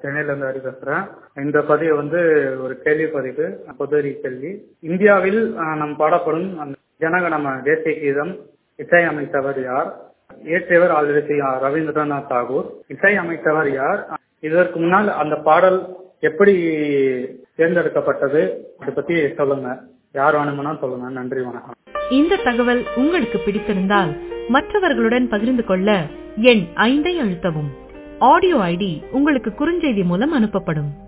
சென்னையில இருந்து ஹரி பேசுறேன் இந்த பதிவு வந்து ஒரு கேள்வி பதிவு பொதுவரி கேள்வி இந்தியாவில் அஹ், நம் பாடப்படும் அந்த ஜனகணம தேசிய கீதம் இசை அமைத்தவர் யார் இயற்றியவர் ஆல்ரெடி ரவீந்திரநாத் தாகூர் இசை அமைத்தவர் யார் இதற்கு முன்னால் அந்த பாடல் எப்படி தேர்ந்தெடுக்கப்பட்டது அதை பத்தி சொல்லுங்க யார் வேணும்னா சொல்லுங்க நன்றி வணக்கம் இந்த தகவல் உங்களுக்கு பிடித்திருந்தால் மற்றவர்களுடன் பகிர்ந்து கொள்ள எண் ஐந்தை அழுத்தவும் ஆடியோ ஐடி உங்களுக்கு குறுஞ்செய்தி மூலம் அனுப்பப்படும்